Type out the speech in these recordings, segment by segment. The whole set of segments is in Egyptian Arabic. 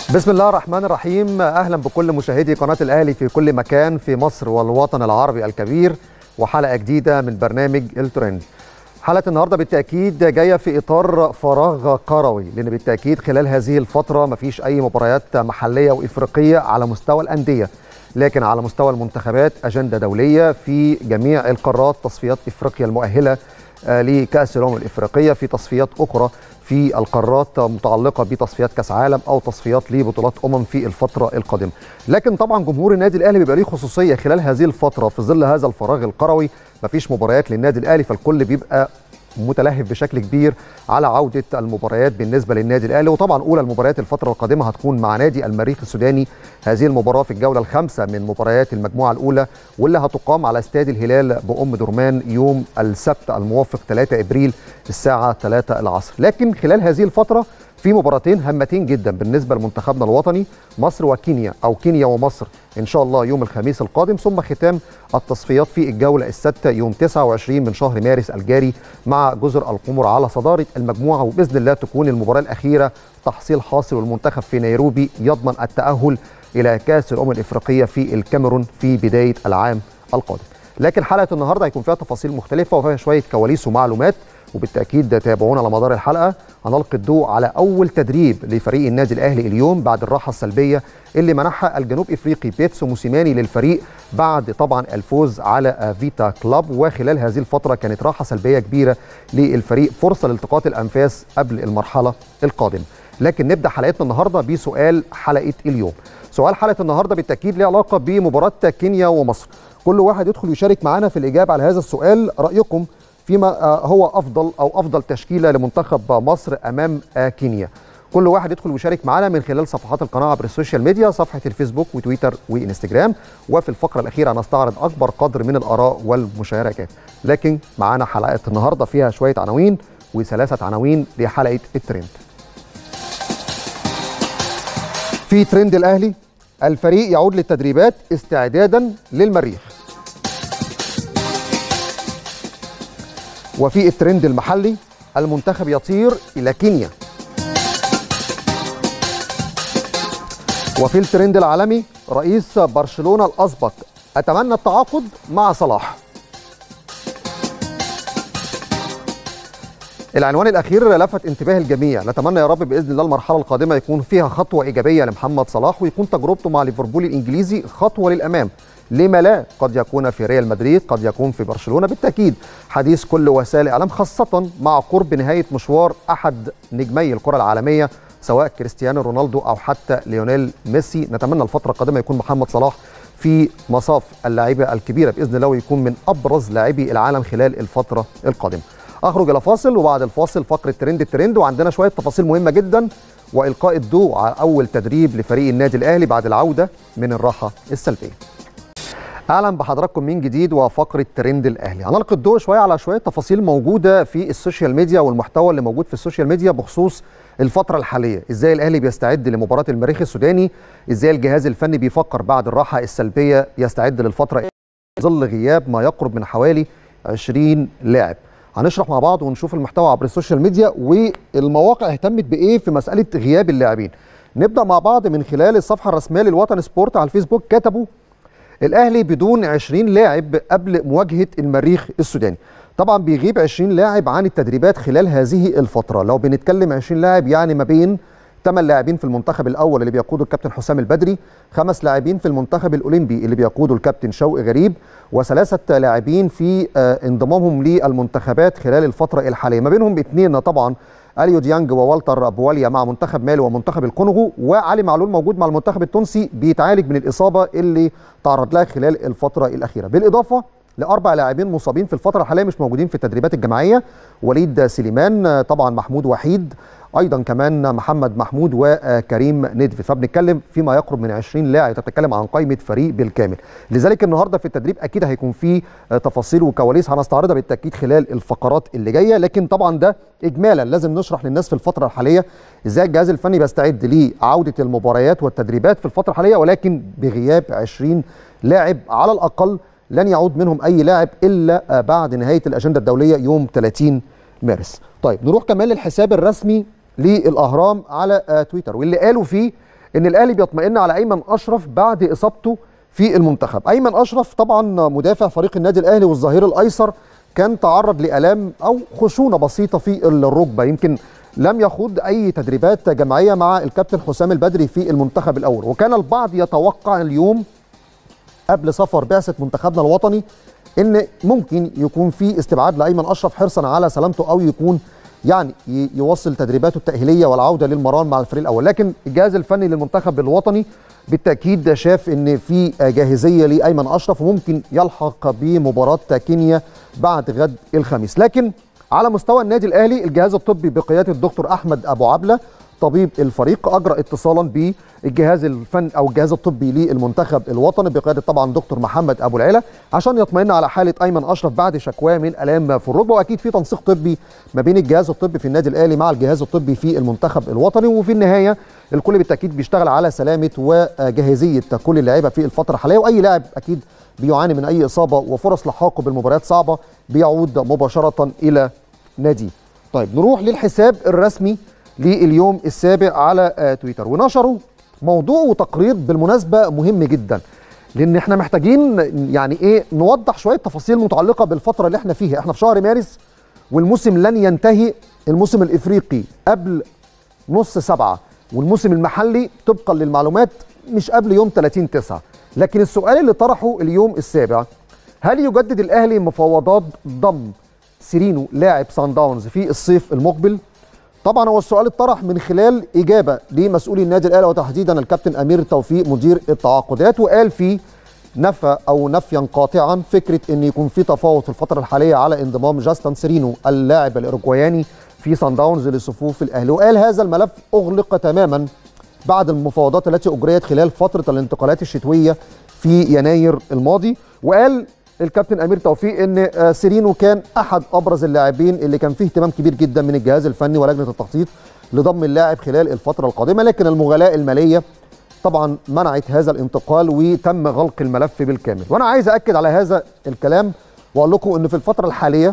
بسم الله الرحمن الرحيم اهلا بكل مشاهدي قناه الاهلي في كل مكان في مصر والوطن العربي الكبير وحلقه جديده من برنامج الترند حلقه النهارده بالتاكيد جايه في اطار فراغ كروي لان بالتاكيد خلال هذه الفتره مفيش اي مباريات محليه وافريقيه على مستوى الانديه لكن على مستوى المنتخبات اجنده دوليه في جميع القارات تصفيات افريقيا المؤهله لكاس الامم الافريقيه في تصفيات اخرى في القارات متعلقه بتصفيات كاس عالم او تصفيات لبطولات امم في الفتره القادمه لكن طبعا جمهور النادي الاهلي بيبقى ليه خصوصيه خلال هذه الفتره في ظل هذا الفراغ القروي مفيش مباريات للنادي الاهلي فالكل بيبقى متلهف بشكل كبير على عوده المباريات بالنسبه للنادي الاهلي وطبعا اولى المباريات الفتره القادمه هتكون مع نادي المريخ السوداني هذه المباراه في الجوله الخامسه من مباريات المجموعه الاولى واللي هتقام على استاد الهلال بام درمان يوم السبت الموافق 3 ابريل الساعه 3 العصر لكن خلال هذه الفتره في مباراتين هامتين جدا بالنسبه لمنتخبنا الوطني مصر وكينيا او كينيا ومصر ان شاء الله يوم الخميس القادم ثم ختام التصفيات في الجوله السادسه يوم 29 من شهر مارس الجاري مع جزر القمر على صداره المجموعه وباذن الله تكون المباراه الاخيره تحصيل حاصل والمنتخب في نيروبي يضمن التاهل الى كاس الامم الافريقيه في الكاميرون في بدايه العام القادم لكن حلقه النهارده هيكون فيها تفاصيل مختلفه وفيها شويه كواليس ومعلومات وبالتاكيد تابعونا على مدار الحلقه هنلقي الضوء على اول تدريب لفريق النادي الاهلي اليوم بعد الراحه السلبيه اللي منحها الجنوب افريقي بيتسو موسيماني للفريق بعد طبعا الفوز على فيتا كلاب وخلال هذه الفتره كانت راحه سلبيه كبيره للفريق فرصه لالتقاط الانفاس قبل المرحله القادمه لكن نبدا حلقتنا النهارده بسؤال حلقه اليوم سؤال حلقه النهارده بالتاكيد له علاقه بمباراه كينيا ومصر كل واحد يدخل يشارك معنا في الاجابه على هذا السؤال رايكم فيما هو افضل او افضل تشكيله لمنتخب مصر امام كينيا كل واحد يدخل ويشارك معنا من خلال صفحات القناه عبر السوشيال ميديا صفحه الفيسبوك وتويتر وانستجرام وفي الفقره الاخيره هنستعرض اكبر قدر من الاراء والمشاركات لكن معانا حلقه النهارده فيها شويه عناوين وثلاثه عناوين لحلقه الترند في ترند الاهلي الفريق يعود للتدريبات استعدادا للمريخ وفي الترند المحلي المنتخب يطير إلى كينيا وفي الترند العالمي رئيس برشلونة الأسبق أتمنى التعاقد مع صلاح العنوان الأخير لفت انتباه الجميع نتمنى يا رب بإذن الله المرحلة القادمة يكون فيها خطوة إيجابية لمحمد صلاح ويكون تجربته مع ليفربول الإنجليزي خطوة للأمام لما لا قد يكون في ريال مدريد قد يكون في برشلونه بالتاكيد حديث كل وسائل الاعلام خاصه مع قرب نهايه مشوار احد نجمي الكره العالميه سواء كريستيانو رونالدو او حتى ليونيل ميسي نتمنى الفتره القادمه يكون محمد صلاح في مصاف اللاعيبه الكبيره باذن الله ويكون من ابرز لاعبي العالم خلال الفتره القادمه اخرج الى فاصل وبعد الفاصل فقره ترند الترند وعندنا شويه تفاصيل مهمه جدا والقاء الضوء على اول تدريب لفريق النادي الاهلي بعد العوده من الراحه السلبيه اهلا بحضراتكم من جديد وفقره ترند الاهلي هنلقي الضوء شويه على شويه تفاصيل موجوده في السوشيال ميديا والمحتوى اللي موجود في السوشيال ميديا بخصوص الفتره الحاليه ازاي الاهلي بيستعد لمباراه المريخ السوداني ازاي الجهاز الفني بيفكر بعد الراحه السلبيه يستعد للفتره ظل غياب ما يقرب من حوالي 20 لاعب هنشرح مع بعض ونشوف المحتوى عبر السوشيال ميديا والمواقع اهتمت بايه في مساله غياب اللاعبين نبدا مع بعض من خلال الصفحه الرسميه للوطن سبورت على الفيسبوك كتبوا الاهلي بدون 20 لاعب قبل مواجهه المريخ السوداني طبعا بيغيب 20 لاعب عن التدريبات خلال هذه الفتره لو بنتكلم 20 لاعب يعني ما بين 8 لاعبين في المنتخب الاول اللي بيقوده الكابتن حسام البدري خمس لاعبين في المنتخب الاولمبي اللي بيقوده الكابتن شوقي غريب وثلاثه لاعبين في انضمامهم للمنتخبات خلال الفتره الحاليه ما بينهم اثنين طبعا اليو ديانج ووالتر بواليا مع منتخب مالي ومنتخب الكونغو وعلي معلول موجود مع المنتخب التونسي بيتعالج من الاصابه اللي تعرض لها خلال الفتره الاخيره بالاضافه لاربع لاعبين مصابين في الفتره الحاليه مش موجودين في التدريبات الجماعيه وليد سليمان طبعا محمود وحيد ايضا كمان محمد محمود وكريم ندفي فبنتكلم فيما يقرب من 20 لاعب بتتكلم عن قائمه فريق بالكامل لذلك النهارده في التدريب اكيد هيكون في تفاصيل وكواليس هنستعرضها بالتاكيد خلال الفقرات اللي جايه لكن طبعا ده اجمالا لازم نشرح للناس في الفتره الحاليه ازاي الجهاز الفني بيستعد لعوده المباريات والتدريبات في الفتره الحاليه ولكن بغياب 20 لاعب على الاقل لن يعود منهم اي لاعب الا بعد نهايه الاجنده الدوليه يوم 30 مارس طيب نروح كمان للحساب الرسمي للاهرام على تويتر واللي قالوا فيه ان الاهلي بيطمئن على ايمن اشرف بعد اصابته في المنتخب ايمن اشرف طبعا مدافع فريق النادي الاهلي والظهير الايسر كان تعرض لالام او خشونه بسيطه في الركبه يمكن لم يخوض اي تدريبات جماعيه مع الكابتن حسام البدري في المنتخب الاول وكان البعض يتوقع اليوم قبل سفر بعثه منتخبنا الوطني ان ممكن يكون في استبعاد لايمن اشرف حرصا على سلامته او يكون يعني يوصل تدريباته التاهيليه والعوده للمران مع الفريق الاول لكن الجهاز الفني للمنتخب الوطني بالتاكيد شاف ان في جاهزيه لايمن اشرف وممكن يلحق بمباراه كينيا بعد غد الخميس لكن على مستوى النادي الاهلي الجهاز الطبي بقياده الدكتور احمد ابو عبله طبيب الفريق اجرى اتصالا بالجهاز الفن او الجهاز الطبي للمنتخب الوطني بقياده طبعا دكتور محمد ابو العلا عشان يطمئن على حاله ايمن اشرف بعد شكواه من الام في الركبه واكيد في تنسيق طبي ما بين الجهاز الطبي في النادي الاهلي مع الجهاز الطبي في المنتخب الوطني وفي النهايه الكل بالتاكيد بيشتغل على سلامه وجاهزيه كل اللعيبه في الفتره الحاليه واي لاعب اكيد بيعاني من اي اصابه وفرص لحاقه بالمباريات صعبه بيعود مباشره الى ناديه. طيب نروح للحساب الرسمي لليوم السابع على تويتر ونشروا موضوع وتقرير بالمناسبه مهم جدا لان احنا محتاجين يعني ايه نوضح شويه تفاصيل متعلقه بالفتره اللي احنا فيها احنا في شهر مارس والموسم لن ينتهي الموسم الافريقي قبل نص سبعة والموسم المحلي طبقا للمعلومات مش قبل يوم 30 9 لكن السؤال اللي طرحه اليوم السابع هل يجدد الاهلي مفاوضات ضم سيرينو لاعب سان داونز في الصيف المقبل طبعا هو السؤال اتطرح من خلال اجابه لمسؤولي النادي الاهلي وتحديدا الكابتن امير توفيق مدير التعاقدات وقال فيه نفى او نفيا قاطعا فكره ان يكون في تفاوض في الفتره الحاليه على انضمام جاستن سيرينو اللاعب الاوروجواياني في سان داونز لصفوف الاهلي وقال هذا الملف اغلق تماما بعد المفاوضات التي اجريت خلال فتره الانتقالات الشتويه في يناير الماضي وقال الكابتن امير توفيق ان سيرينو كان احد ابرز اللاعبين اللي كان فيه اهتمام كبير جدا من الجهاز الفني ولجنه التخطيط لضم اللاعب خلال الفتره القادمه لكن المغالاه الماليه طبعا منعت هذا الانتقال وتم غلق الملف بالكامل وانا عايز اكد على هذا الكلام واقول لكم ان في الفتره الحاليه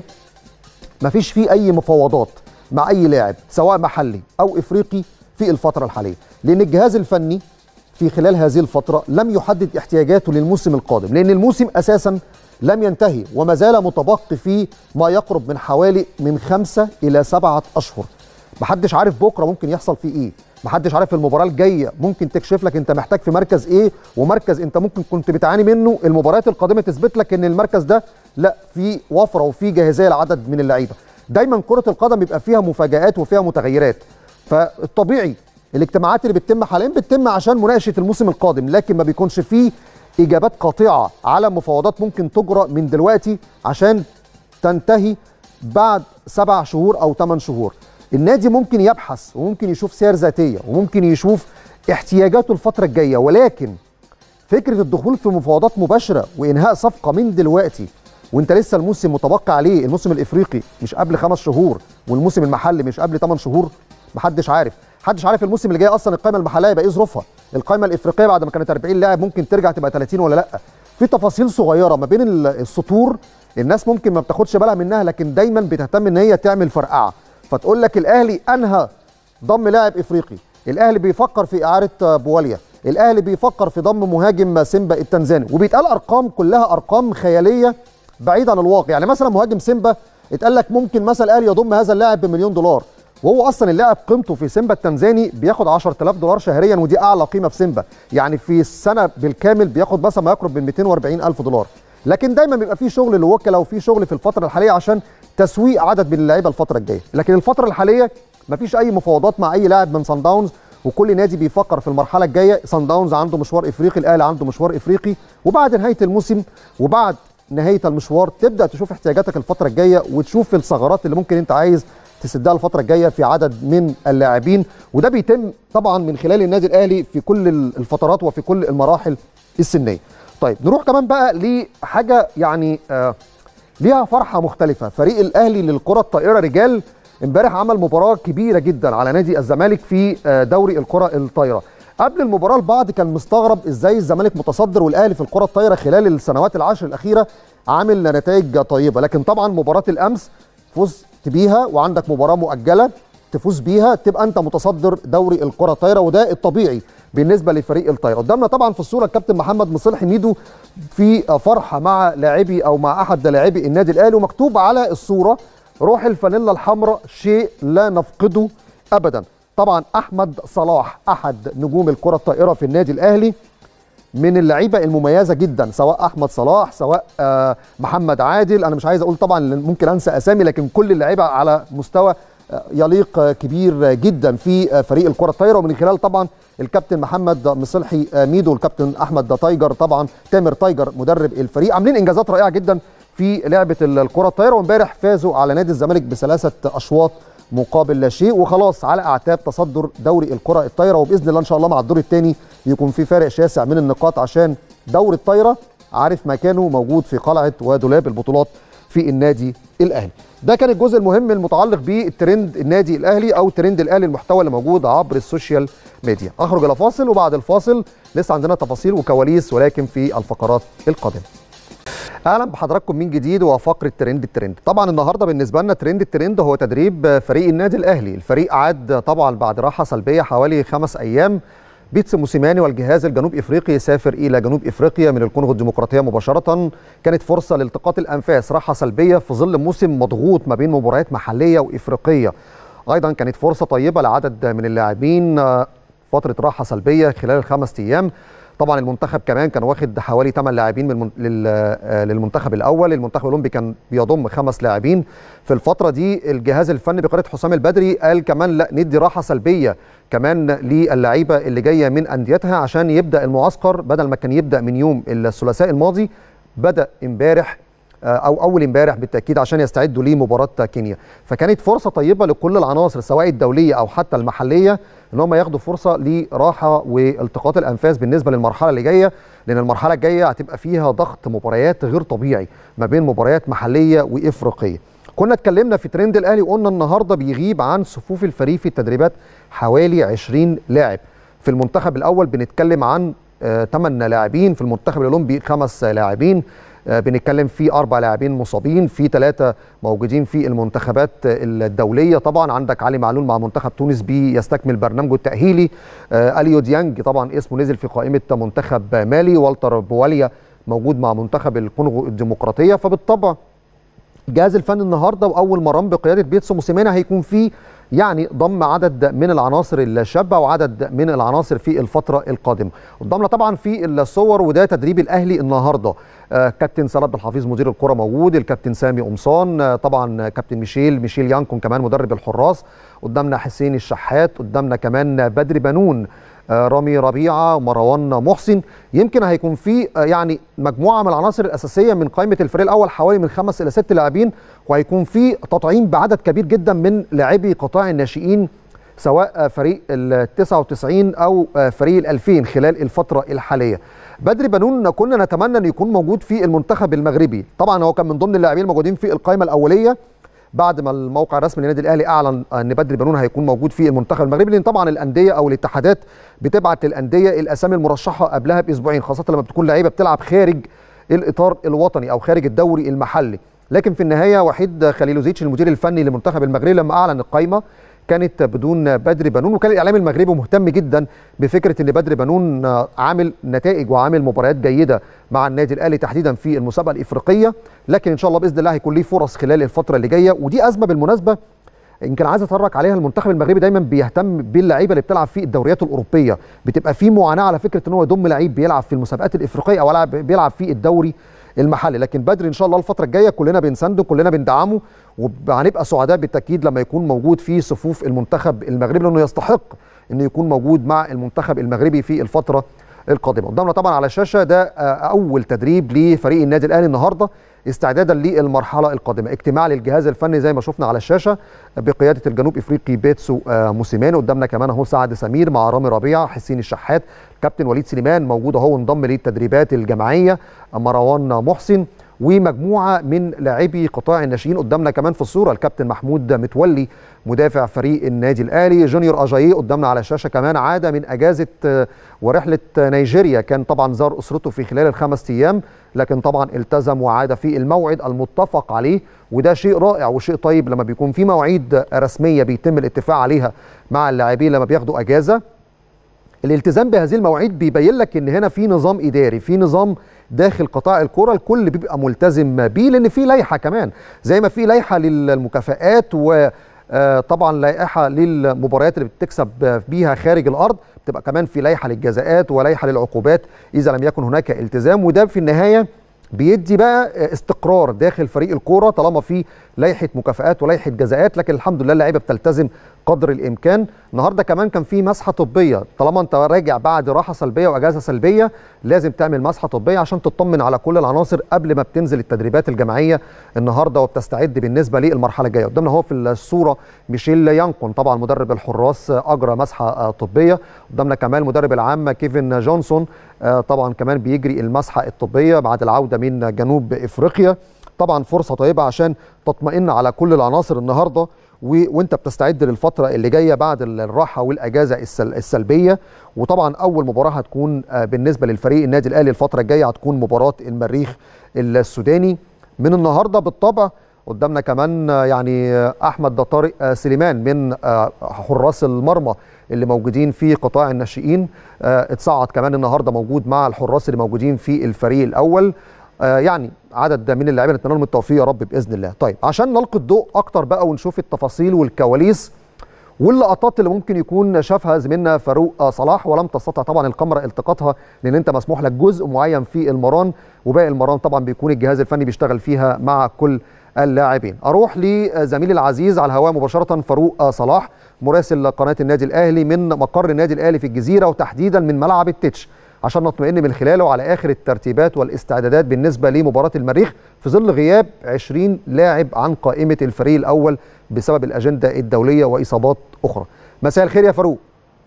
مفيش فيه اي مفاوضات مع اي لاعب سواء محلي او افريقي في الفتره الحاليه لان الجهاز الفني في خلال هذه الفتره لم يحدد احتياجاته للموسم القادم لان الموسم اساسا لم ينتهي وما زال متبقي فيه ما يقرب من حوالي من خمسة إلى سبعة أشهر محدش عارف بكرة ممكن يحصل فيه إيه محدش عارف المباراة الجاية ممكن تكشف لك أنت محتاج في مركز إيه ومركز أنت ممكن كنت بتعاني منه المباريات القادمة تثبت لك أن المركز ده لا في وفرة وفي جاهزية لعدد من اللعيبة دايما كرة القدم بيبقى فيها مفاجآت وفيها متغيرات فالطبيعي الاجتماعات اللي بتتم حاليا بتتم عشان مناقشة الموسم القادم لكن ما بيكونش فيه اجابات قاطعه على مفاوضات ممكن تجرى من دلوقتي عشان تنتهي بعد سبع شهور او ثمان شهور. النادي ممكن يبحث وممكن يشوف سير ذاتيه وممكن يشوف احتياجاته الفتره الجايه ولكن فكره الدخول في مفاوضات مباشره وانهاء صفقه من دلوقتي وانت لسه الموسم متبقي عليه الموسم الافريقي مش قبل خمس شهور والموسم المحلي مش قبل ثمان شهور محدش عارف محدش عارف الموسم اللي جاي اصلا القائمه المحليه يبقى ايه ظروفها القائمه الافريقيه بعد ما كانت 40 لاعب ممكن ترجع تبقى 30 ولا لا في تفاصيل صغيره ما بين السطور الناس ممكن ما بتاخدش بالها منها لكن دايما بتهتم ان هي تعمل فرقعه فتقول لك الاهلي انهى ضم لاعب افريقي الاهلي بيفكر في اعاره بواليا الاهلي بيفكر في ضم مهاجم سيمبا التنزاني وبيتقال ارقام كلها ارقام خياليه بعيد عن الواقع يعني مثلا مهاجم سيمبا اتقال لك ممكن مثلا الاهلي يضم هذا اللاعب بمليون دولار وهو اصلا اللاعب قيمته في سيمبا التنزاني بياخد 10000 دولار شهريا ودي اعلى قيمه في سيمبا يعني في السنه بالكامل بياخد مثلا ما يقرب من 240000 دولار لكن دايما بيبقى في شغل لوكلاء وفي شغل في الفتره الحاليه عشان تسويق عدد من اللعيبه الفتره الجايه لكن الفتره الحاليه مفيش اي مفاوضات مع اي لاعب من سان داونز وكل نادي بيفكر في المرحله الجايه سان داونز عنده مشوار افريقي الاهلي عنده مشوار افريقي وبعد نهايه الموسم وبعد نهايه المشوار تبدا تشوف احتياجاتك الفتره الجايه وتشوف الثغرات اللي ممكن انت عايز تسدها الفتره الجايه في عدد من اللاعبين وده بيتم طبعا من خلال النادي الاهلي في كل الفترات وفي كل المراحل السنيه. طيب نروح كمان بقى لحاجه يعني آه ليها فرحه مختلفه، فريق الاهلي للكره الطائره رجال امبارح عمل مباراه كبيره جدا على نادي الزمالك في آه دوري الكره الطايره. قبل المباراه البعض كان مستغرب ازاي الزمالك متصدر والاهلي في الكره الطايره خلال السنوات العشر الاخيره عامل نتائج طيبه، لكن طبعا مباراه الامس فوز بيها وعندك مباراه مؤجله تفوز بيها تبقى انت متصدر دوري الكره الطايره وده الطبيعي بالنسبه لفريق الطايره قدامنا طبعا في الصوره الكابتن محمد مصلحي ميدو في فرحه مع لاعبي او مع احد لاعبي النادي الاهلي ومكتوب على الصوره روح الفانيلا الحمراء شيء لا نفقده ابدا طبعا احمد صلاح احد نجوم الكره الطائره في النادي الاهلي من اللعيبه المميزه جدا سواء احمد صلاح سواء آه محمد عادل انا مش عايز اقول طبعا ممكن انسى اسامي لكن كل اللعيبه على مستوى آه يليق كبير جدا في فريق الكره الطايره ومن خلال طبعا الكابتن محمد مصلحي ميدو والكابتن احمد تايجر طبعا تامر تايجر مدرب الفريق عاملين انجازات رائعه جدا في لعبه الكره الطايره وامبارح فازوا على نادي الزمالك بثلاثه اشواط مقابل لا شيء وخلاص على اعتاب تصدر دوري الكره الطايره وباذن الله ان شاء الله مع الدور الثاني يكون في فارق شاسع من النقاط عشان دوري الطايره عارف مكانه موجود في قلعه ودولاب البطولات في النادي الاهلي. ده كان الجزء المهم المتعلق بالترند النادي الاهلي او ترند الاهلي المحتوى اللي موجود عبر السوشيال ميديا. اخرج الى فاصل وبعد الفاصل لسه عندنا تفاصيل وكواليس ولكن في الفقرات القادمه. اهلا بحضراتكم من جديد وفقره ترند الترند طبعا النهارده بالنسبه لنا ترند الترند هو تدريب فريق النادي الاهلي الفريق عاد طبعا بعد راحه سلبيه حوالي خمس ايام بيتس موسيماني والجهاز الجنوب افريقي سافر الى جنوب افريقيا من الكونغو الديمقراطيه مباشره كانت فرصه لالتقاط الانفاس راحه سلبيه في ظل موسم مضغوط ما بين مباريات محليه وافريقيه ايضا كانت فرصه طيبه لعدد من اللاعبين فتره راحه سلبيه خلال الخمس ايام طبعا المنتخب كمان كان واخد حوالي 8 لاعبين من للمنتخب الاول المنتخب الاولمبي كان بيضم خمس لاعبين في الفتره دي الجهاز الفني بقياده حسام البدري قال كمان لا ندي راحه سلبيه كمان للعيبه اللي جايه من انديتها عشان يبدا المعسكر بدل ما كان يبدا من يوم الثلاثاء الماضي بدا امبارح او اول امبارح بالتاكيد عشان يستعدوا لمباراه كينيا فكانت فرصه طيبه لكل العناصر سواء الدوليه او حتى المحليه ان هم ياخدوا فرصه لراحه والتقاط الانفاس بالنسبه للمرحله اللي جايه لان المرحله الجايه هتبقى فيها ضغط مباريات غير طبيعي ما بين مباريات محليه وافريقيه كنا اتكلمنا في ترند الاهلي وقلنا النهارده بيغيب عن صفوف الفريق في التدريبات حوالي 20 لاعب في المنتخب الاول بنتكلم عن 8 لاعبين في المنتخب الاولمبي خمس لاعبين بنتكلم في اربع لاعبين مصابين في ثلاثه موجودين في المنتخبات الدوليه طبعا عندك علي معلول مع منتخب تونس بيستكمل برنامجه التاهيلي اليو ديانج طبعا اسمه نزل في قائمه منتخب مالي والتر بواليا موجود مع منتخب الكونغو الديمقراطيه فبالطبع الجهاز الفني النهارده واول مران بقياده بيتسو موسيماني هيكون فيه يعني ضم عدد من العناصر الشابه وعدد من العناصر في الفتره القادمه قدامنا طبعا في الصور وده تدريب الاهلي النهارده آه كابتن سند الحفيظ مدير الكره موجود الكابتن سامي قمصان آه طبعا كابتن ميشيل ميشيل يانكون كمان مدرب الحراس قدامنا حسين الشحات قدامنا كمان بدري بنون آه رامي ربيعه مروان محسن يمكن هيكون في يعني مجموعه من العناصر الاساسيه من قائمه الفريق الاول حوالي من خمس الى ست لاعبين وهيكون في تطعيم بعدد كبير جدا من لاعبي قطاع الناشئين سواء فريق ال 99 او فريق ال 2000 خلال الفتره الحاليه. بدري بنون كنا نتمنى ان يكون موجود في المنتخب المغربي، طبعا هو كان من ضمن اللاعبين الموجودين في القائمه الاوليه بعد ما الموقع الرسمي للنادي الاهلي اعلن ان بدري بنون هيكون موجود في المنتخب المغربي لان طبعا الانديه او الاتحادات بتبعت للانديه الاسامي المرشحه قبلها باسبوعين خاصه لما بتكون لعيبه بتلعب خارج الاطار الوطني او خارج الدوري المحلي لكن في النهايه وحيد خليلوزيتش المدير الفني للمنتخب المغربي لما اعلن القائمه كانت بدون بدري بنون وكان الاعلام المغربي مهتم جدا بفكره ان بدري بنون عامل نتائج وعامل مباريات جيده مع النادي الاهلي تحديدا في المسابقه الافريقيه لكن ان شاء الله باذن الله هيكون ليه فرص خلال الفتره اللي جايه ودي ازمه بالمناسبه يمكن عايز اتطرق عليها المنتخب المغربي دايما بيهتم باللعيبه اللي بتلعب في الدوريات الاوروبيه بتبقى في معاناه على فكره ان هو يضم لعيب بيلعب في المسابقات الافريقيه او بيلعب في الدوري المحلي لكن بدري ان شاء الله الفتره الجايه كلنا بنسنده كلنا بندعمه وهنبقى سعداء بالتاكيد لما يكون موجود في صفوف المنتخب المغربي لانه يستحق انه يكون موجود مع المنتخب المغربي في الفتره القادمه قدامنا طبعا على الشاشه ده اول تدريب لفريق النادي الاهلي النهارده استعدادا للمرحله القادمه اجتماع للجهاز الفني زي ما شفنا على الشاشه بقياده الجنوب افريقي بيتسو موسيماني قدامنا كمان اهو سعد سمير مع رامي ربيعه حسين الشحات كابتن وليد سليمان موجود اهو انضم للتدريبات الجماعيه مروان محسن ومجموعه من لاعبي قطاع الناشئين قدامنا كمان في الصوره الكابتن محمود متولي مدافع فريق النادي الاهلي جونيور اجاييه قدامنا على الشاشه كمان عاد من اجازه ورحله نيجيريا كان طبعا زار اسرته في خلال الخمس ايام لكن طبعا التزم وعاد في الموعد المتفق عليه وده شيء رائع وشيء طيب لما بيكون في مواعيد رسميه بيتم الاتفاق عليها مع اللاعبين لما بياخدوا اجازه الالتزام بهذه المواعيد بيبين لك ان هنا في نظام اداري في نظام داخل قطاع الكره الكل بيبقى ملتزم بيه لان في لائحه كمان زي ما في لائحه للمكافآت و طبعا لائحه للمباريات اللي بتكسب بيها خارج الارض بتبقى كمان في لائحه للجزاءات ولائحه للعقوبات اذا لم يكن هناك التزام وده في النهايه بيدي بقى استقرار داخل فريق الكوره طالما في لائحه مكافآت ولائحه جزاءات لكن الحمد لله اللعيبه بتلتزم قدر الامكان النهارده كمان كان في مسحه طبيه طالما انت راجع بعد راحه سلبيه واجازه سلبيه لازم تعمل مسحه طبيه عشان تطمن على كل العناصر قبل ما بتنزل التدريبات الجماعيه النهارده وبتستعد بالنسبه للمرحله الجايه قدامنا هو في الصوره ميشيل يانكون طبعا مدرب الحراس اجرى مسحه طبيه قدامنا كمان المدرب العام كيفن جونسون طبعا كمان بيجري المسحه الطبيه بعد العوده من جنوب افريقيا طبعا فرصه طيبه عشان تطمئن على كل العناصر النهارده و... وانت بتستعد للفتره اللي جايه بعد الراحه والاجازه السل... السلبيه وطبعا اول مباراه هتكون بالنسبه للفريق النادي الاهلي الفتره الجايه هتكون مباراه المريخ السوداني من النهارده بالطبع قدامنا كمان يعني احمد طارق سليمان من حراس المرمى اللي موجودين في قطاع الناشئين اتصعد كمان النهارده موجود مع الحراس اللي موجودين في الفريق الاول يعني عدد من اللاعبين نتمنى لهم التوفيق يا رب باذن الله. طيب عشان نلقي الضوء اكتر بقى ونشوف التفاصيل والكواليس واللقطات اللي ممكن يكون شافها زميلنا فاروق صلاح ولم تستطع طبعا الكاميرا التقاطها لان انت مسموح لك جزء معين في المران وباقي المران طبعا بيكون الجهاز الفني بيشتغل فيها مع كل اللاعبين. اروح لزميلي العزيز على الهواء مباشره فاروق صلاح مراسل قناه النادي الاهلي من مقر النادي الاهلي في الجزيره وتحديدا من ملعب التتش. عشان نطمئن من خلاله على اخر الترتيبات والاستعدادات بالنسبه لمباراه المريخ في ظل غياب 20 لاعب عن قائمه الفريق الاول بسبب الاجنده الدوليه واصابات اخرى. مساء الخير يا فاروق.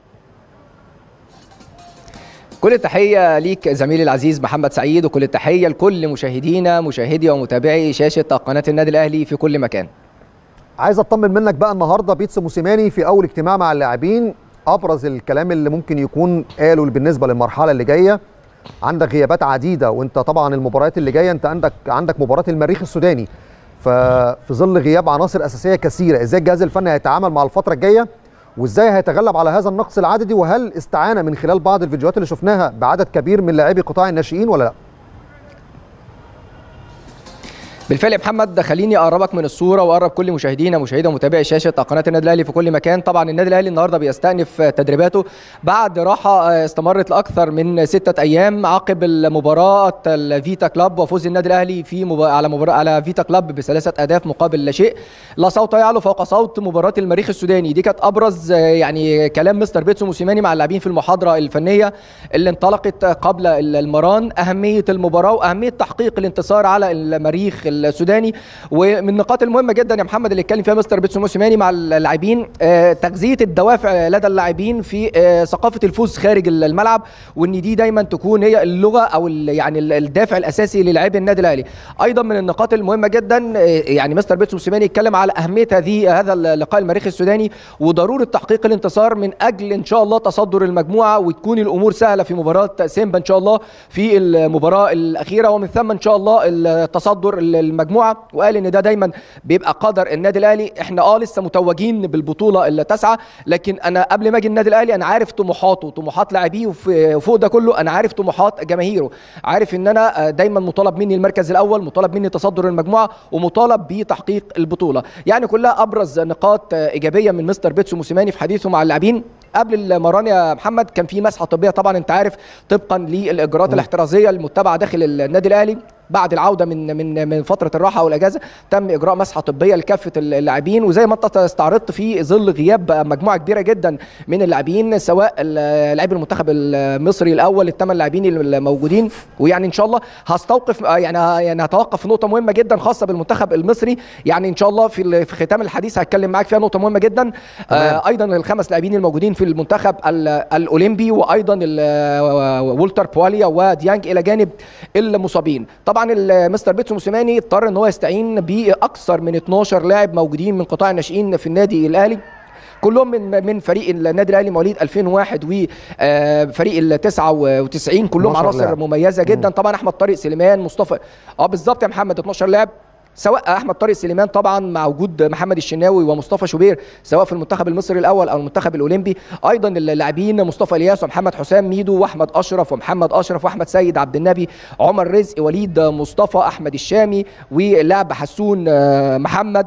كل التحية ليك زميلي العزيز محمد سعيد وكل التحية لكل مشاهدينا مشاهدي ومتابعي شاشة قناة النادي الأهلي في كل مكان عايز اطمن منك بقى النهارده بيتس موسيماني في اول اجتماع مع اللاعبين ابرز الكلام اللي ممكن يكون قاله بالنسبه للمرحله اللي جايه عندك غيابات عديده وانت طبعا المباريات اللي جايه انت عندك عندك مباراه المريخ السوداني ففي ظل غياب عناصر اساسيه كثيره ازاي الجهاز الفني هيتعامل مع الفتره الجايه وازاي هيتغلب على هذا النقص العددي وهل استعان من خلال بعض الفيديوهات اللي شفناها بعدد كبير من لاعبي قطاع الناشئين ولا لا بالفعل يا محمد خليني اقربك من الصوره واقرب كل مشاهدينا مشاهدي ومتابعي شاشه قناه النادي الاهلي في كل مكان طبعا النادي الاهلي النهارده بيستأنف تدريباته بعد راحه استمرت لاكثر من ستة ايام عقب المباراه الفيتا كلاب وفوز النادي الاهلي في مب... على مباراه على فيتا كلاب بثلاثه اهداف مقابل لا شيء لا صوت يعلو فوق صوت مباراه المريخ السوداني دي كانت ابرز يعني كلام مستر بيتسو موسيماني مع اللاعبين في المحاضره الفنيه اللي انطلقت قبل المران اهميه المباراه واهميه تحقيق الانتصار على المريخ السوداني ومن النقاط المهمه جدا يا محمد اللي اتكلم فيها مستر بيتسو موسيماني مع اللاعبين تغذيه الدوافع لدى اللاعبين في ثقافه الفوز خارج الملعب وان دي دايما تكون هي اللغه او يعني الدافع الاساسي للاعبي النادي الاهلي ايضا من النقاط المهمه جدا يعني مستر بيتسو موسيماني اتكلم على اهميه هذه هذا اللقاء المريخ السوداني وضروره تحقيق الانتصار من اجل ان شاء الله تصدر المجموعه وتكون الامور سهله في مباراه سيمبا ان شاء الله في المباراه الاخيره ومن ثم ان شاء الله التصدر المجموعه وقال ان ده دايما بيبقى قدر النادي الاهلي احنا اه لسه متوجين بالبطوله التاسعه لكن انا قبل ما اجي النادي الاهلي انا عارف طموحاته وطموحات لاعبيه وفوق ده كله انا عارف طموحات جماهيره عارف ان انا دايما مطالب مني المركز الاول مطالب مني تصدر المجموعه ومطالب بتحقيق البطوله يعني كلها ابرز نقاط ايجابيه من مستر بيتسو موسيماني في حديثه مع اللاعبين قبل المران يا محمد كان في مسحه طبيه طبعا انت عارف طبقا للاجراءات الاحترازيه المتبعه داخل النادي الاهلي بعد العوده من من من فتره الراحه والاجازه تم اجراء مسحه طبيه لكافه اللاعبين وزي ما انت استعرضت في ظل غياب مجموعه كبيره جدا من اللاعبين سواء لاعبي المنتخب المصري الاول الثمان لاعبين الموجودين ويعني ان شاء الله هستوقف يعني يعني هتوقف في نقطه مهمه جدا خاصه بالمنتخب المصري يعني ان شاء الله في في ختام الحديث هتكلم معاك فيها نقطه مهمه جدا آه ايضا الخمس لاعبين الموجودين في المنتخب الاولمبي وايضا وولتر بواليا وديانج الى جانب المصابين طبعا مستر بيتسو موسيماني اضطر ان هو يستعين باكثر من 12 لاعب موجودين من قطاع الناشئين في النادي الاهلي كلهم من من فريق النادي الاهلي مواليد 2001 وفريق ال 99 كلهم عناصر مميزه جدا طبعا احمد طارق سليمان مصطفى اه بالظبط يا محمد 12 لاعب سواء احمد طارق سليمان طبعا مع وجود محمد الشناوي ومصطفى شوبير سواء في المنتخب المصري الاول او المنتخب الاولمبي ايضا اللاعبين مصطفى الياس ومحمد حسام ميدو واحمد اشرف ومحمد اشرف واحمد سيد عبد النبي عمر رزق وليد مصطفى احمد الشامي واللاعب حسون محمد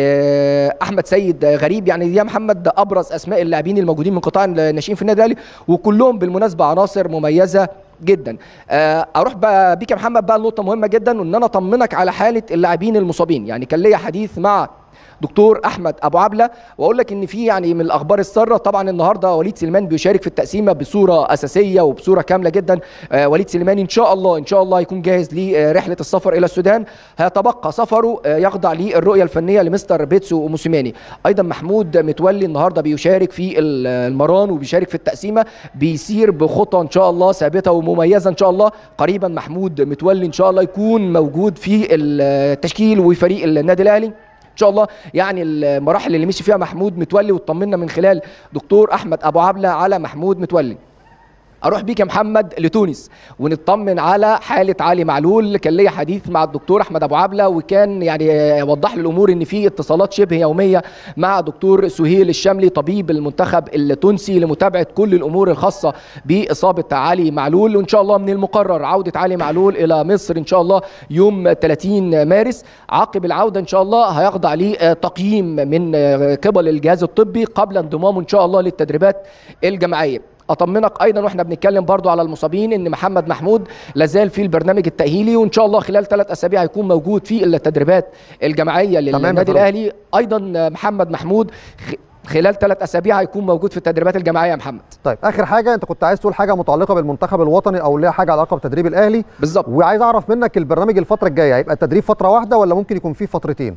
احمد سيد غريب يعني دي محمد ابرز اسماء اللاعبين الموجودين من قطاع الناشئين في النادي الاهلي وكلهم بالمناسبه عناصر مميزه جدا اروح بقى بيك يا محمد بقى نقطه مهمه جدا وان انا اطمنك على حاله اللاعبين المصابين يعني كان ليا حديث مع دكتور احمد ابو عبله واقول لك ان في يعني من الاخبار الساره طبعا النهارده وليد سليمان بيشارك في التقسيمه بصوره اساسيه وبصوره كامله جدا آه وليد سليمان ان شاء الله ان شاء الله هيكون جاهز لرحله السفر الى السودان هيتبقى سفره آه يخضع للرؤيه الفنيه لمستر بيتسو موسيماني ايضا محمود متولي النهارده بيشارك في المران وبيشارك في التقسيمه بيسير بخطى ان شاء الله ثابته ومميزه ان شاء الله قريبا محمود متولي ان شاء الله يكون موجود في التشكيل وفريق النادي الاهلي ان شاء الله يعني المراحل اللي مشي فيها محمود متولي واطمنا من خلال دكتور احمد ابو عبله على محمود متولي اروح بيك يا محمد لتونس ونطمن على حاله علي معلول كان ليا حديث مع الدكتور احمد ابو عبله وكان يعني وضح لي الامور ان في اتصالات شبه يوميه مع دكتور سهيل الشاملي طبيب المنتخب التونسي لمتابعه كل الامور الخاصه باصابه علي معلول وان شاء الله من المقرر عوده علي معلول الى مصر ان شاء الله يوم 30 مارس عقب العوده ان شاء الله هيخضع لتقييم من قبل الجهاز الطبي قبل انضمامه ان شاء الله للتدريبات الجماعيه اطمنك ايضا واحنا بنتكلم برضو على المصابين ان محمد محمود لازال في البرنامج التاهيلي وان شاء الله خلال ثلاث اسابيع هيكون موجود في التدريبات الجماعيه للنادي الاهلي ايضا محمد محمود خلال ثلاث اسابيع هيكون موجود في التدريبات الجماعيه يا محمد طيب اخر حاجه انت كنت عايز تقول حاجه متعلقه بالمنتخب الوطني او ليها حاجه علاقه بتدريب الاهلي بالظبط وعايز اعرف منك البرنامج الفتره الجايه هيبقى التدريب فتره واحده ولا ممكن يكون فيه فترتين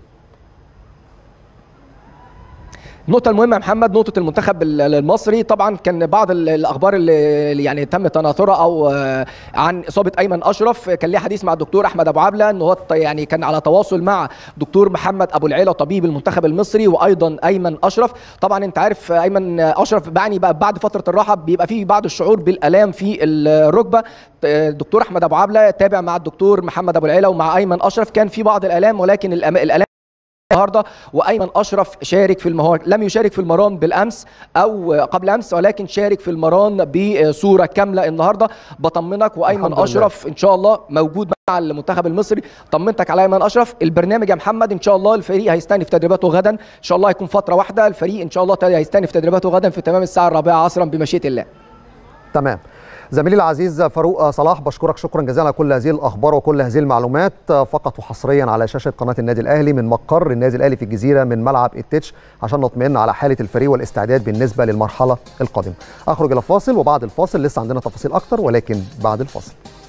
النقطة المهمة يا محمد نقطة المنتخب المصري طبعا كان بعض الأخبار اللي يعني تم تناثرها أو عن إصابة أيمن أشرف كان ليه حديث مع الدكتور أحمد أبو عبلة إن هو يعني كان على تواصل مع دكتور محمد أبو العيلة طبيب المنتخب المصري وأيضا أيمن أشرف طبعا أنت عارف أيمن أشرف يعني بعد فترة الراحة بيبقى فيه بعض الشعور بالآلام في الركبة الدكتور أحمد أبو عبلة تابع مع الدكتور محمد أبو العيلة ومع أيمن أشرف كان في بعض الآلام ولكن الآلام النهارده وايمن اشرف شارك في المهار لم يشارك في المران بالامس او قبل امس ولكن شارك في المران بصوره كامله النهارده بطمنك وايمن اشرف ان شاء الله موجود مع المنتخب المصري طمنتك على ايمن اشرف البرنامج يا محمد ان شاء الله الفريق هيستأنف تدريباته غدا ان شاء الله هيكون فتره واحده الفريق ان شاء الله هيستأنف تدريباته غدا في تمام الساعه الرابعه عصرا بمشيئه الله تمام زميلي العزيز فاروق صلاح بشكرك شكرا جزيلا على كل هذه الاخبار وكل هذه المعلومات فقط وحصريا على شاشه قناه النادي الاهلي من مقر النادي الاهلي في الجزيره من ملعب التتش عشان نطمئن على حاله الفريق والاستعداد بالنسبه للمرحله القادمه. اخرج الى فاصل وبعد الفاصل لسه عندنا تفاصيل اكتر ولكن بعد الفاصل.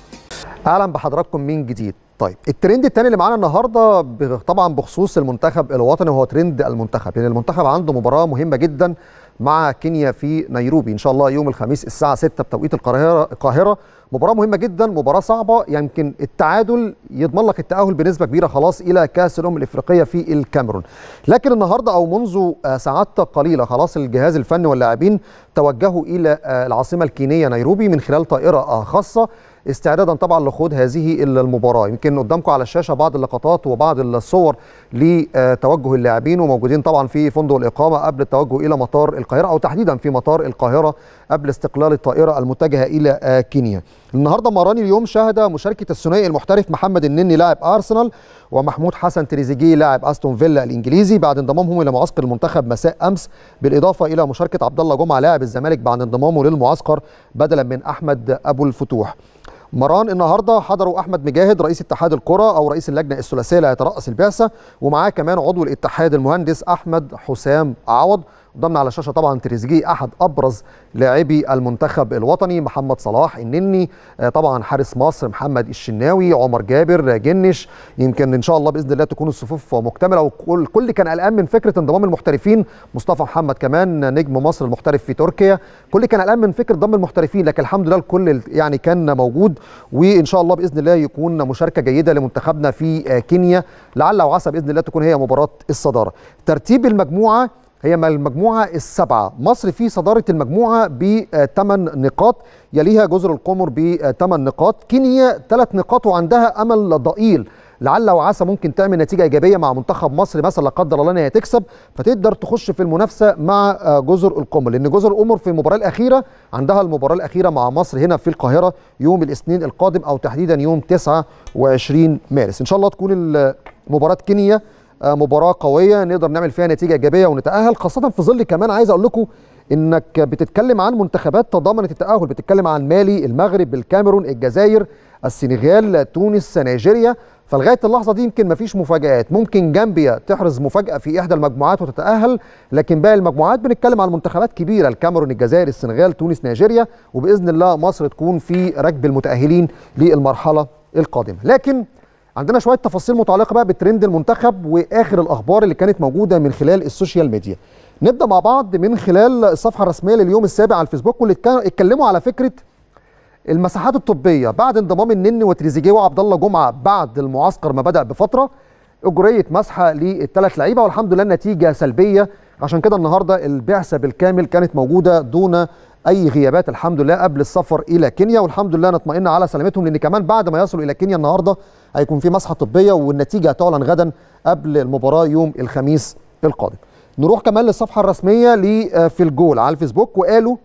اهلا بحضراتكم من جديد. طيب الترند الثاني اللي معانا النهارده طبعا بخصوص المنتخب الوطني وهو ترند المنتخب لان يعني المنتخب عنده مباراه مهمه جدا مع كينيا في نيروبي ان شاء الله يوم الخميس الساعه 6 بتوقيت القاهره القاهره مباراه مهمه جدا مباراه صعبه يمكن التعادل يضمن لك التاهل بنسبه كبيره خلاص الى كاس الامم الافريقيه في الكاميرون لكن النهارده او منذ ساعات قليله خلاص الجهاز الفني واللاعبين توجهوا الى العاصمه الكينيه نيروبي من خلال طائره خاصه استعدادا طبعا لخوض هذه المباراه يمكن قدامكم على الشاشه بعض اللقطات وبعض الصور لتوجه اللاعبين وموجودين طبعا في فندق الاقامه قبل التوجه الى مطار القاهره او تحديدا في مطار القاهره قبل استقلال الطائره المتجهه الى كينيا النهارده مراني اليوم شهد مشاركه الثنائي المحترف محمد النني لاعب ارسنال ومحمود حسن تريزيجيه لاعب استون فيلا الانجليزي بعد انضمامهم الى معسكر المنتخب مساء امس بالاضافه الى مشاركه عبد الله جمعه لاعب الزمالك بعد انضمامه للمعسكر بدلا من احمد ابو الفتوح مران النهارده حضروا احمد مجاهد رئيس اتحاد الكره او رئيس اللجنه الثلاثيه اللي هيترأس البعثه ومعاه كمان عضو الاتحاد المهندس احمد حسام عوض قدامنا على الشاشه طبعا تريزيجيه احد ابرز لاعبي المنتخب الوطني محمد صلاح النني طبعا حارس مصر محمد الشناوي عمر جابر جنش يمكن ان شاء الله باذن الله تكون الصفوف مكتمله وكل كل كان قلقان من فكره انضمام المحترفين مصطفى محمد كمان نجم مصر المحترف في تركيا كل كان قلقان من فكره ضم المحترفين لكن الحمد لله الكل يعني كان موجود وان شاء الله باذن الله يكون مشاركه جيده لمنتخبنا في كينيا لعل وعسى باذن الله تكون هي مباراه الصداره ترتيب المجموعه هي المجموعة السبعة مصر في صدارة المجموعة بثمان نقاط يليها جزر القمر بثمان نقاط كينيا ثلاث نقاط وعندها أمل ضئيل لعل وعسى ممكن تعمل نتيجه ايجابيه مع منتخب مصر مثلا لا قدر الله ان هي تكسب فتقدر تخش في المنافسه مع جزر القمر لان جزر القمر في المباراه الاخيره عندها المباراه الاخيره مع مصر هنا في القاهره يوم الاثنين القادم او تحديدا يوم 29 مارس ان شاء الله تكون مباراه كينيا مباراه قويه نقدر نعمل فيها نتيجه ايجابيه ونتاهل خاصه في ظل كمان عايز اقول لكم انك بتتكلم عن منتخبات تضمنت التاهل بتتكلم عن مالي المغرب الكاميرون الجزائر السنغال تونس نيجيريا فلغايه اللحظه دي يمكن مفيش مفاجات ممكن جامبيا تحرز مفاجاه في احدى المجموعات وتتاهل لكن باقي المجموعات بنتكلم عن منتخبات كبيره الكاميرون الجزائر السنغال تونس نيجيريا وباذن الله مصر تكون في ركب المتاهلين للمرحله القادمه لكن عندنا شويه تفاصيل متعلقه بقى بترند المنتخب واخر الاخبار اللي كانت موجوده من خلال السوشيال ميديا نبدا مع بعض من خلال الصفحه الرسميه لليوم السابع على الفيسبوك واللي اتكلموا على فكره المساحات الطبيه بعد انضمام النني وتريزيجيه وعبد الله جمعه بعد المعسكر ما بدا بفتره اجريت مسحه للثلاث لعيبه والحمد لله النتيجه سلبيه عشان كده النهارده البعثه بالكامل كانت موجوده دون اي غيابات الحمد لله قبل السفر الى كينيا والحمد لله نطمئن على سلامتهم لان كمان بعد ما يصلوا الى كينيا النهارده هيكون في مسحه طبيه والنتيجه هتعلن غدا قبل المباراه يوم الخميس القادم. نروح كمان للصفحه الرسميه في الجول على الفيسبوك وقالوا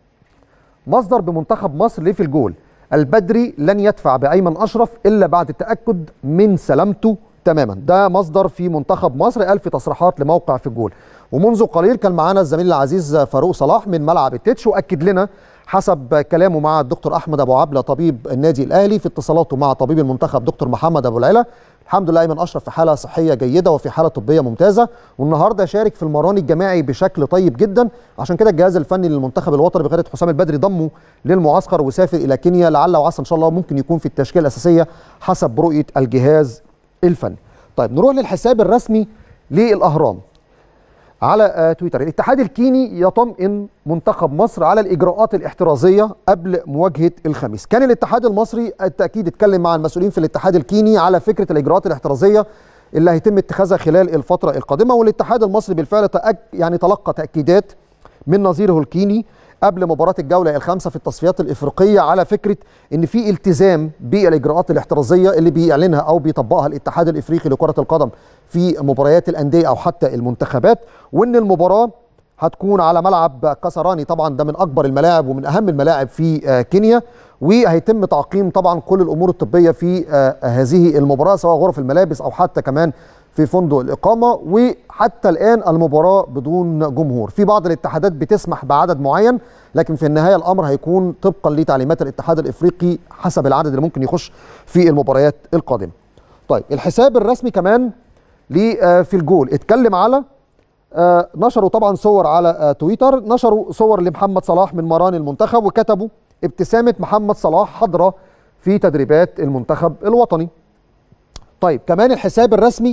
مصدر بمنتخب مصر ليه في الجول البدري لن يدفع بايمن اشرف الا بعد التاكد من سلامته تماما ده مصدر في منتخب مصر قال في تصريحات لموقع في الجول ومنذ قليل كان معانا الزميل العزيز فاروق صلاح من ملعب التتش واكد لنا حسب كلامه مع الدكتور احمد ابو عبله طبيب النادي الاهلي في اتصالاته مع طبيب المنتخب دكتور محمد ابو العلا الحمد لله ايمن اشرف في حاله صحيه جيده وفي حاله طبيه ممتازه والنهارده شارك في المران الجماعي بشكل طيب جدا عشان كده الجهاز الفني للمنتخب الوطني بقياده حسام البدري ضمه للمعسكر وسافر الى كينيا لعل وعسى ان شاء الله ممكن يكون في التشكيله الاساسيه حسب رؤيه الجهاز الفني. طيب نروح للحساب الرسمي للاهرام. على تويتر الاتحاد الكيني يطمئن منتخب مصر على الاجراءات الاحترازيه قبل مواجهه الخميس كان الاتحاد المصري التاكيد اتكلم مع المسؤولين في الاتحاد الكيني على فكره الاجراءات الاحترازيه اللي هيتم اتخاذها خلال الفتره القادمه والاتحاد المصري بالفعل تأك يعني تلقى تاكيدات من نظيره الكيني قبل مباراه الجوله الخامسه في التصفيات الافريقيه على فكره ان في التزام بالاجراءات الاحترازيه اللي بيعلنها او بيطبقها الاتحاد الافريقي لكره القدم في مباريات الانديه او حتى المنتخبات وان المباراه هتكون على ملعب كسراني طبعا ده من اكبر الملاعب ومن اهم الملاعب في كينيا وهيتم تعقيم طبعا كل الامور الطبيه في هذه المباراه سواء غرف الملابس او حتى كمان في فندق الاقامه وحتى الان المباراه بدون جمهور في بعض الاتحادات بتسمح بعدد معين لكن في النهايه الامر هيكون طبقا لتعليمات الاتحاد الافريقي حسب العدد اللي ممكن يخش في المباريات القادمه طيب الحساب الرسمي كمان في الجول اتكلم على نشروا طبعا صور على تويتر نشروا صور لمحمد صلاح من مران المنتخب وكتبوا ابتسامه محمد صلاح حاضره في تدريبات المنتخب الوطني طيب كمان الحساب الرسمي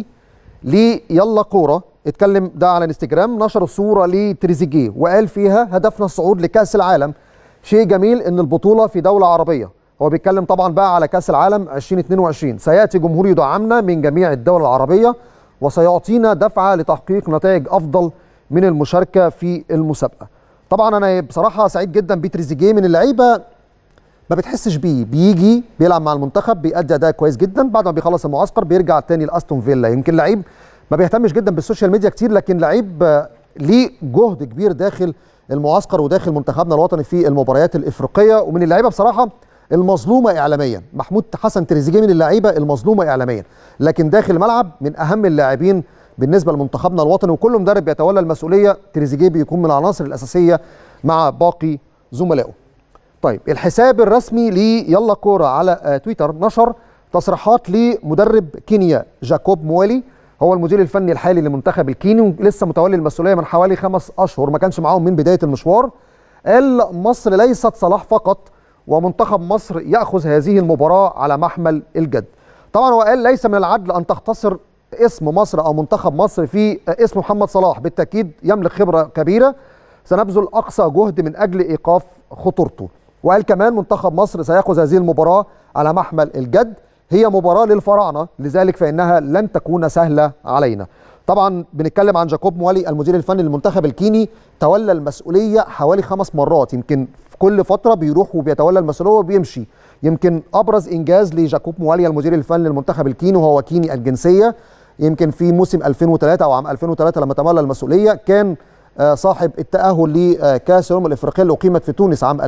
ليلا كوره اتكلم ده على انستجرام نشر صوره لتريزيجيه وقال فيها هدفنا الصعود لكاس العالم شيء جميل ان البطوله في دوله عربيه هو بيتكلم طبعا بقى على كاس العالم 2022 سياتي جمهور يدعمنا من جميع الدول العربيه وسيعطينا دفعه لتحقيق نتائج افضل من المشاركه في المسابقه طبعا انا بصراحه سعيد جدا بتريزيجيه من اللعيبه ما بتحسش بيه بيجي بيلعب مع المنتخب بيأدي اداء كويس جدا بعد ما بيخلص المعسكر بيرجع تاني لاستون فيلا يمكن لعيب ما بيهتمش جدا بالسوشيال ميديا كتير لكن لعيب ليه جهد كبير داخل المعسكر وداخل منتخبنا الوطني في المباريات الافريقيه ومن اللعيبه بصراحه المظلومه اعلاميا محمود حسن تريزيجيه من اللعيبه المظلومه اعلاميا لكن داخل الملعب من اهم اللاعبين بالنسبه لمنتخبنا الوطني وكل مدرب بيتولى المسؤوليه تريزيجيه بيكون من العناصر الاساسيه مع باقي زملائه طيب الحساب الرسمي ليلا كوره على تويتر نشر تصريحات لمدرب كينيا جاكوب موالي هو المدير الفني الحالي لمنتخب الكيني ولسه متولي المسؤوليه من حوالي خمس اشهر ما كانش معاهم من بدايه المشوار قال مصر ليست صلاح فقط ومنتخب مصر ياخذ هذه المباراه على محمل الجد طبعا هو قال ليس من العدل ان تختصر اسم مصر او منتخب مصر في اسم محمد صلاح بالتاكيد يملك خبره كبيره سنبذل اقصى جهد من اجل ايقاف خطورته وقال كمان منتخب مصر سيأخذ هذه المباراة على محمل الجد هي مباراه للفراعنه لذلك فانها لن تكون سهله علينا طبعا بنتكلم عن جاكوب موالي المدير الفني للمنتخب الكيني تولى المسؤوليه حوالي خمس مرات يمكن في كل فتره بيروح وبيتولى المسؤوليه وبيمشي يمكن ابرز انجاز لجاكوب موالي المدير الفني للمنتخب الكيني وهو كيني الجنسيه يمكن في موسم 2003 او عام 2003 لما تولى المسؤوليه كان صاحب التاهل لكاس الامم الافريقيه اللي اقيمت في تونس عام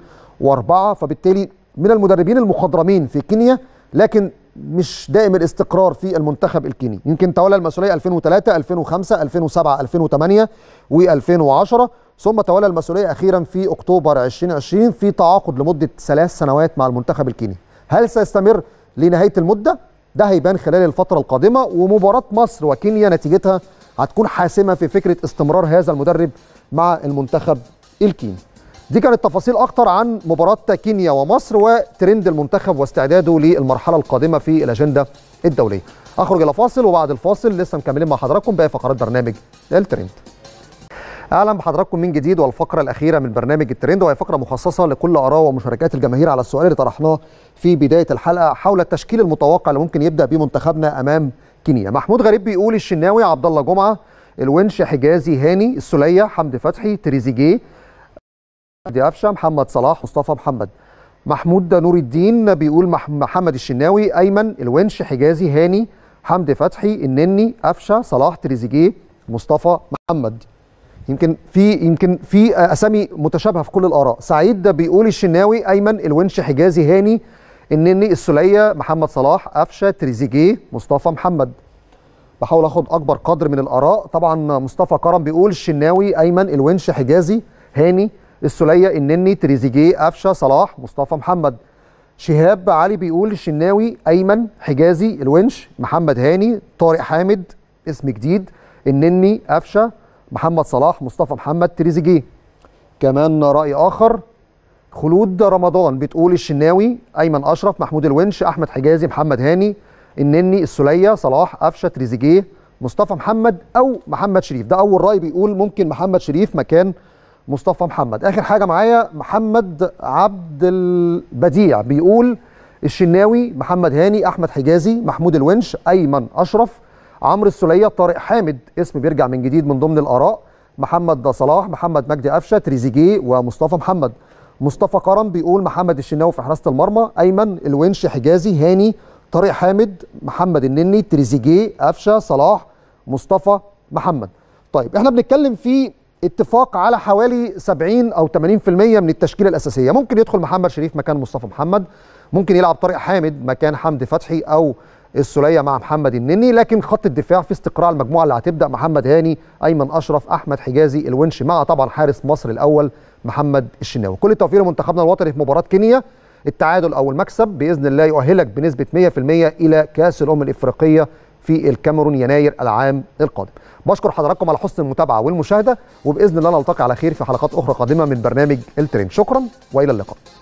2004 فبالتالي من المدربين المخضرمين في كينيا لكن مش دائم الاستقرار في المنتخب الكيني يمكن تولى المسؤوليه 2003 2005 2007 2008 و2010 ثم تولى المسؤوليه اخيرا في اكتوبر 2020 في تعاقد لمده ثلاث سنوات مع المنتخب الكيني هل سيستمر لنهايه المده ده هيبان خلال الفتره القادمه ومباراه مصر وكينيا نتيجتها هتكون حاسمه في فكره استمرار هذا المدرب مع المنتخب الكيني دي كانت تفاصيل اكتر عن مباراه كينيا ومصر وترند المنتخب واستعداده للمرحله القادمه في الاجنده الدوليه اخرج الى فاصل وبعد الفاصل لسه مكملين مع حضراتكم باقي فقرات برنامج الترند اهلا بحضراتكم من جديد والفقره الاخيره من برنامج الترند وهي فقره مخصصه لكل اراء ومشاركات الجماهير على السؤال اللي طرحناه في بدايه الحلقه حول التشكيل المتوقع اللي ممكن يبدا بيه منتخبنا امام كينيا محمود غريب بيقول الشناوي عبد الله جمعه الونش حجازي هاني السليه حمدي فتحي تريزيجيه دي قفشه محمد صلاح مصطفى محمد محمود نور الدين بيقول محمد الشناوي ايمن الونش حجازي هاني حمدي فتحي النني قفشه صلاح تريزيجيه مصطفى محمد يمكن في يمكن في اسامي متشابهه في كل الاراء سعيد بيقول الشناوي ايمن الونش حجازي هاني النني السليه محمد صلاح قفشه تريزيجيه مصطفى محمد بحاول اخد اكبر قدر من الاراء طبعا مصطفى كرم بيقول الشناوي ايمن الونش حجازي هاني السليه النني تريزيجيه قفشه صلاح مصطفى محمد شهاب علي بيقول الشناوي ايمن حجازي الونش محمد هاني طارق حامد اسم جديد النني قفشه محمد صلاح مصطفى محمد تريزيجيه كمان راي اخر خلود رمضان بتقول الشناوي ايمن اشرف محمود الونش احمد حجازي محمد هاني النني السليه صلاح قفشه تريزيجيه مصطفى محمد او محمد شريف ده اول راي بيقول ممكن محمد شريف مكان مصطفى محمد اخر حاجه معايا محمد عبد البديع بيقول الشناوي محمد هاني احمد حجازي محمود الونش ايمن اشرف عمرو السليه طارق حامد اسم بيرجع من جديد من ضمن الاراء محمد صلاح محمد مجدي قفشه تريزيجيه ومصطفى محمد مصطفى كرم بيقول محمد الشناوي في حراسه المرمى ايمن الونش حجازي هاني طارق حامد محمد النني تريزيجيه قفشه صلاح مصطفى محمد طيب احنا بنتكلم في اتفاق على حوالي 70 او 80% من التشكيله الاساسيه ممكن يدخل محمد شريف مكان مصطفى محمد ممكن يلعب طارق حامد مكان حمدي فتحي او السليه مع محمد النني لكن خط الدفاع في استقراء المجموعه اللي هتبدا محمد هاني ايمن اشرف احمد حجازي الونش مع طبعا حارس مصر الاول محمد الشناوي كل التوفيق لمنتخبنا الوطني في مباراه كينيا التعادل او المكسب باذن الله يؤهلك بنسبه 100% الى كاس الامم الافريقيه في الكاميرون يناير العام القادم بشكر حضراتكم على حسن المتابعه والمشاهده وباذن الله نلتقي على خير في حلقات اخرى قادمه من برنامج الترند شكرا والى اللقاء